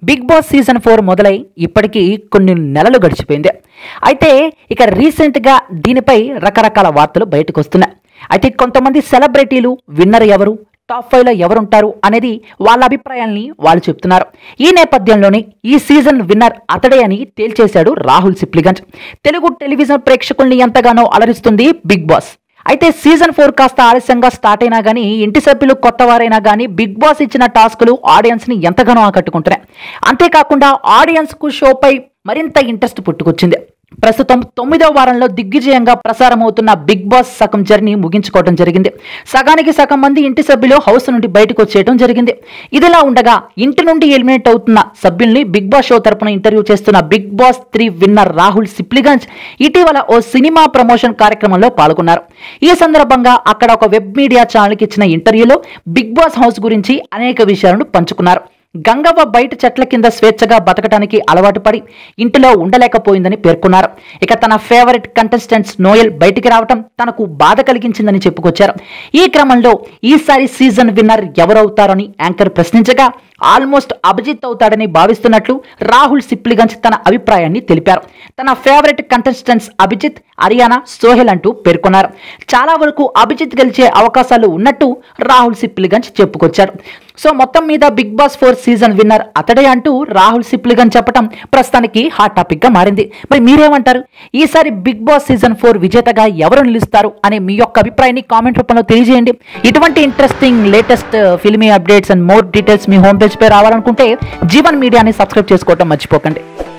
big boss season four మొదలై ఇప్పటికీ కొన్ని నెలలు గడిచిపోయింది అయితే ఇక రీసెంట్గా దీనిపై రకరకాల వార్తలు బయటకు వస్తున్నాయి అయితే కొంతమంది సెలబ్రిటీలు విన్నర్ ఎవరు టాప్ ఫైవ్లో ఎవరుంటారు అనేది వాళ్ళ అభిప్రాయాల్ని వాళ్ళు చెప్తున్నారు ఈ నేపథ్యంలోనే ఈ సీజన్ విన్నర్ అతడే అని తేల్చేశాడు రాహుల్ సిప్లిగంజ్ తెలుగు టెలివిజన్ ప్రేక్షకుల్ని ఎంతగానో అలరిస్తుంది బిగ్ బాస్ అయితే సీజన్ ఫోర్ కాస్త ఆలస్యంగా స్టార్ట్ అయినా కానీ ఇంటి సభ్యులు కొత్త వారైనా కానీ బిగ్ బాస్ ఇచ్చిన టాస్కులు ఆడియన్స్ ని ఎంతగానో ఆకట్టుకుంటున్నాయి అంతేకాకుండా ఆడియన్స్ కు షోపై మరింత ఇంట్రెస్ట్ పుట్టుకొచ్చింది ప్రస్తుతం తొమ్మిదో వారంలో దిగ్విజయంగా ప్రసారమవుతున్న బిగ్ బాస్ సగం జర్నీ ముగించుకోవడం జరిగింది సగానికి సగం మంది ఇంటి సభ్యులు హౌస్ నుండి బయటకు వచ్చేయడం జరిగింది ఇదిలా ఉండగా ఇంటి నుండి ఎలిమినేట్ అవుతున్న సభ్యుల్ని బిగ్ బాస్ షో తరపున ఇంటర్వ్యూ చేస్తున్న big boss three winner Rahul Sipligunj ఇటీవల ఓ సినిమా ప్రమోషన్ కార్యక్రమంలో పాల్గొన్నారు ఈ సందర్భంగా అక్కడ ఒక వెబ్ మీడియా ఛానల్కి ఇచ్చిన ఇంటర్వ్యూలో బిగ్ బాస్ హౌస్ గురించి అనేక విషయాలను పంచుకున్నారు గంగవ్వ బయట చెట్ల కింద స్వేచ్ఛగా బతకడానికి అలవాటు పడి ఇంటిలో ఉండలేకపోయిందని పేర్కొన్నారు ఇక తన ఫేవరెట్ కంటెస్టెంట్స్ నోయల్ బయటికి రావటం తనకు బాధ కలిగించిందని చెప్పుకొచ్చారు ఈ క్రమంలో ఈసారి సీజన్ విన్నర్ ఎవరవుతారని యాంకర్ ప్రశ్నించగా ఆల్మోస్ట్ అభిజిత్ అవుతాడని భావిస్తున్నట్లు రాహుల్ సిప్లిగంజ్ తన అభిప్రాయాన్ని తెలిపారు తన ఫేవరెట్ కంటెస్టెంట్స్ అభిజిత్ అరియానా సోహెల్ అంటూ పేర్కొన్నారు చాలా వరకు అభిజిత్ గెలిచే అవకాశాలు ఉన్నట్టు రాహుల్ సిప్లిగంజ్ చెప్పుకొచ్చారు సో మొత్తం మీద big boss four season winner అతడే అంటూ రాహుల్ సిప్లిగంజ్ చెప్పడం ప్రస్తుతానికి హాట్ టాపిక్ గా మారింది మరి మీరేమంటారు ఈసారి బిగ్ బాస్ సీజన్ ఫోర్ విజేతగా ఎవరు నిలుస్తారు అనే మీ యొక్క అభిప్రాయాన్ని కామెంట్ రూపంలో తెలియజేయండి ఇటువంటి interesting latest filmy updates and more details మీ హోమ్ పేజ్ పై రావాలనుకుంటే జీవన్ మీడియాని సబ్స్క్రైబ్ చేసుకోవడం మర్చిపోకండి